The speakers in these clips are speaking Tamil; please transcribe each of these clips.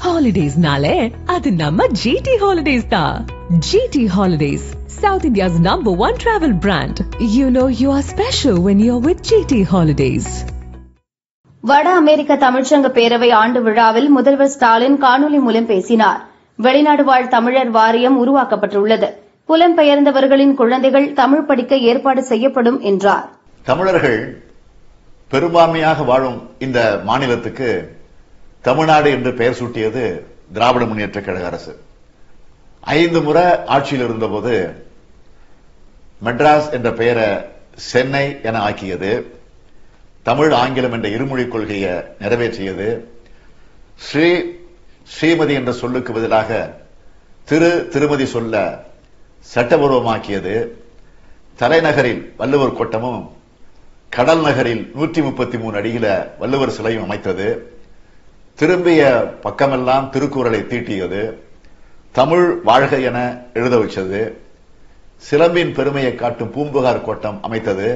ஹாலிடேஸ்னாலே அது நம்ம ஜிடி ஹாலிடேஸ் தான் GT holidays south India's number one travel brand you know you are special when you are with GT holidays வட அமெரிக்க தமிழ்ச்சங்க பேரவை ஆண்டு விழாவில் முதல்வர் ஸ்டாலின் காணொலி மூலம் பேசினார் வெளிநாடு வாழ் தமிழர் வாரியம் உருவாக்கப்பட்டுள்ளது புலம்பெயர்ந்தவர்களின் குழந்தைகள் தமிழ் படிக்க ஏற்பாடு செய்யப்படும் என்றார் தமிழர்கள் பெரும்பான்மையாக வாழும் இந்த மாநிலத்துக்கு தமிழ்நாடு என்று பெயர் சூட்டியது திராவிட முன்னேற்ற கழக அரசு ஐந்து முறை ஆட்சியில் இருந்தபோது மெட்ராஸ் என்ற பெயரை சென்னை என ஆக்கியது தமிழ் ஆங்கிலம் என்ற இருமொழிக் கொள்கையை நிறைவேற்றியது ஸ்ரீ ஸ்ரீமதி என்ற சொல்லுக்கு பதிலாக திரு திருமதி சொல்ல சட்டபூர்வமாக்கியது தலைநகரில் வள்ளுவர் கோட்டமும் கடல் நகரில் நூற்றி முப்பத்தி மூணு அடியில வள்ளுவர் சிலையும் அமைத்தது திரும்பிய பக்கமெல்லாம் திருக்குறளை தீட்டியது தமிழ் வாழ்க என எழுத வச்சது சிலம்பின் பெருமையை காட்டும் பூம்புகார் கோட்டம் அமைத்தது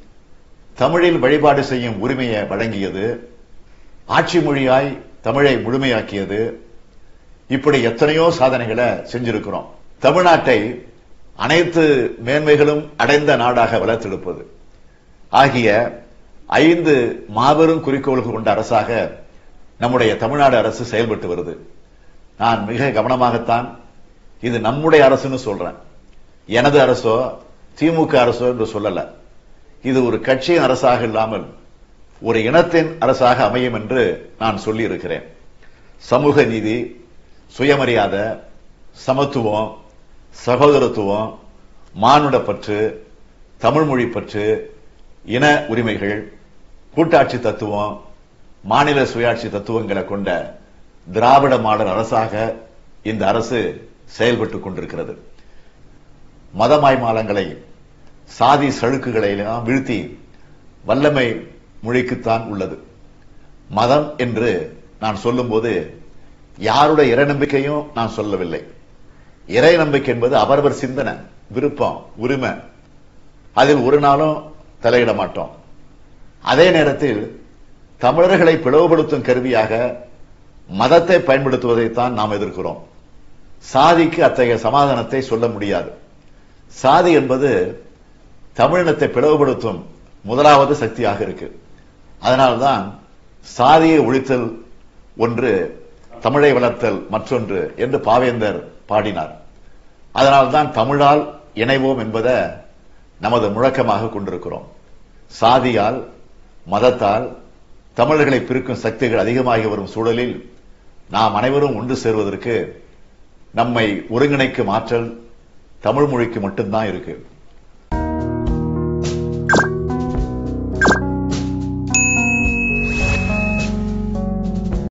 தமிழில் வழிபாடு செய்யும் உரிமையை வழங்கியது ஆட்சி மொழியாய் தமிழை முழுமையாக்கியது இப்படி எத்தனையோ சாதனைகளை செஞ்சிருக்கிறோம் தமிழ்நாட்டை அனைத்து மேன்மைகளும் அடைந்த நாடாக வளர்த்தெடுப்பது ஆகிய ஐந்து மாபெரும் குறிக்கோள்கள் கொண்ட அரசாக நம்முடைய தமிழ்நாடு அரசு செயல்பட்டு வருது நான் மிக கவனமாகத்தான் இது நம்முடைய அரசுன்னு சொல்றேன் எனது அரசோ திமுக அரசோ என்று சொல்லல இது ஒரு கட்சியின் அரசாக இல்லாமல் ஒரு இனத்தின் அரசாக அமையும் என்று நான் சொல்லி இருக்கிறேன் சமூக நீதி சுயமரியாதை சமத்துவம் சகோதரத்துவம் மானுட பற்று தமிழ் மொழி பற்று இன உரிமைகள் கூட்டாட்சி தத்துவம் மாநில சுயாட்சி தத்துவங்களை கொண்ட திராவிட மாடல் அரசாக இந்த அரசு செயல்பட்டுக் கொண்டிருக்கிறது மதமாய்மாலங்களை சாதி சழுக்குகளை எல்லாம் வீழ்த்தி வல்லமை மொழிக்குத்தான் உள்ளது மதம் என்று நான் சொல்லும்போது யாருடைய இறை நம்பிக்கையும் நான் சொல்லவில்லை இறை நம்பிக்கை என்பது அவரவர் சிந்தனை விருப்பம் உரிமை அதில் ஒரு நாளும் தலையிட மாட்டோம் அதே நேரத்தில் தமிழர்களை பிளவுபடுத்தும் கருவியாக மதத்தை பயன்படுத்துவதைத்தான் நாம் எதிர்க்கிறோம் சாதிக்கு அத்தகைய சமாதானத்தை சொல்ல முடியாது சாதி என்பது தமிழினத்தை பிளவுபடுத்தும் முதலாவது சக்தியாக இருக்கு அதனால்தான் சாதியை ஒழித்தல் ஒன்று தமிழை வளர்த்தல் மற்றொன்று என்று பாவேந்தர் பாடினார் அதனால்தான் தமிழால் இணைவோம் என்பதை நமது முழக்கமாக கொண்டிருக்கிறோம் சாதியால் மதத்தால் தமிழர்களை பிரிக்கும் சக்திகள் அதிகமாகி வரும் சூழலில் நாம் அனைவரும் ஒன்று சேர்வதற்கு நம்மை ஒருங்கிணைக்கும் ஆற்றல் தமிழ் மொழிக்கு மட்டும்தான் இருக்கு